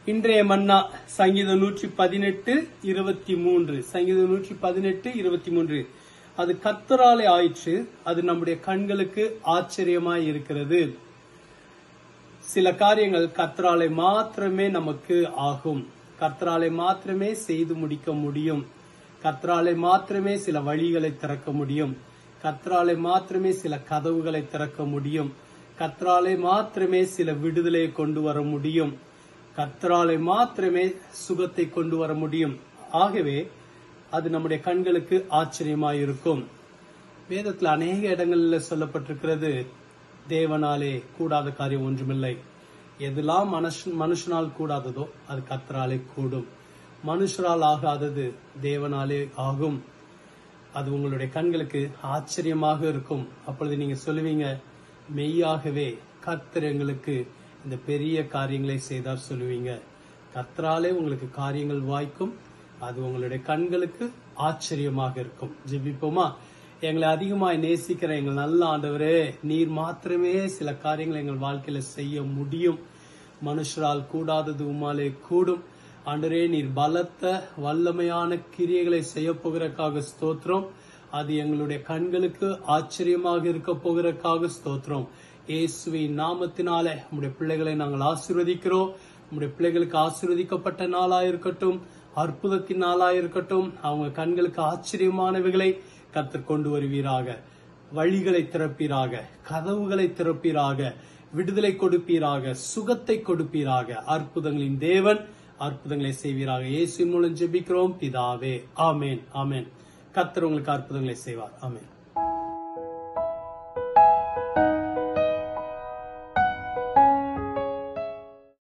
இன்றைய மன்னா சங்கீதம் நூற்றி பதினெட்டு இருபத்தி மூன்று சங்கீதம் நூற்றி பதினெட்டு இருபத்தி மூன்று அது கத்தராலே ஆயிற்று அது நம்முடைய கண்களுக்கு ஆச்சரியமாய் இருக்கிறது சில காரியங்கள் கர்த்தராலே மாத்திரமே நமக்கு ஆகும் கர்த்தராலே மாத்திரமே செய்து முடிக்க முடியும் கர்த்தராலே மாத்திரமே சில வழிகளை திறக்க முடியும் கர்த்தராலே மாத்திரமே சில கதவுகளை திறக்க முடியும் கர்த்தராலே மாத்திரமே சில விடுதலையை கொண்டு வர முடியும் கர்த்தராலே மாத்திரமே சுகத்தை கொண்டு வர முடியும் ஆகவே அது நம்முடைய கண்களுக்கு ஆச்சரியமாயிருக்கும் வேதத்துல அநேக இடங்கள்ல சொல்லப்பட்டிருக்கிறது தேவனாலே கூடாத காரியம் ஒன்றுமில்லை எதெல்லாம் மனுஷன் மனுஷனால் கூடாததோ அது கத்தராலே கூடும் மனுஷரால் ஆகாதது தேவனாலே ஆகும் அது உங்களுடைய கண்களுக்கு ஆச்சரியமாக இருக்கும் அப்பொழுது நீங்க சொல்லுவீங்க மெய்யாகவே கர்த்தர் எங்களுக்கு இந்த பெரிய காரியங்களை செய்தார் சொல்லுவீங்க கர்த்தராலே உங்களுக்கு காரியங்கள் வாய்க்கும் அது உங்களுடைய கண்களுக்கு ஆச்சரியமாக இருக்கும் ஜெபிப்போமா எங்களை அதிகமாய் நேசிக்கிற எங்கள் நல்ல ஆண்டவரே நீர் மாத்திரமே சில காரியங்களை எங்கள் வாழ்க்கையில செய்ய முடியும் மனுஷரால் கூடாதது உமாலே கூடும் ஆண்டரே நீர் பலத்த வல்லமையான கிரியைகளை செய்ய போகிறக்காக ஸ்தோத்திரம் அது எங்களுடைய கண்களுக்கு ஆச்சரியமாக இருக்க போகிறக்காக ஸ்தோத்திரம் இயேசுவின் நாமத்தினாலே உம்முடைய பிள்ளைகளை நாங்கள் ஆசீர்வதிக்கிறோம் உம்முடைய பிள்ளைகளுக்கு ஆசீர்வதிக்கப்பட்ட நாளா இருக்கட்டும் அற்புதத்தின் நாளா இருக்கட்டும் அவங்க கண்களுக்கு ஆச்சரியமானவைகளை கத்தர் கொண்டு வருவீராக வழிகளை திறப்பீராக கதவுகளை திறப்பீராக விடுதலை கொடுப்பீராக சுகத்தை கொடுப்பீராக அற்புதங்களின் தேவன் அற்புதங்களை செய்வீராக இயேசு மூலம் ஜெபிக்கிறோம் பிதாவே ஆமேன் ஆமேன் கத்தர் உங்களுக்கு அற்புதங்களை செய்வார் ஆமேன்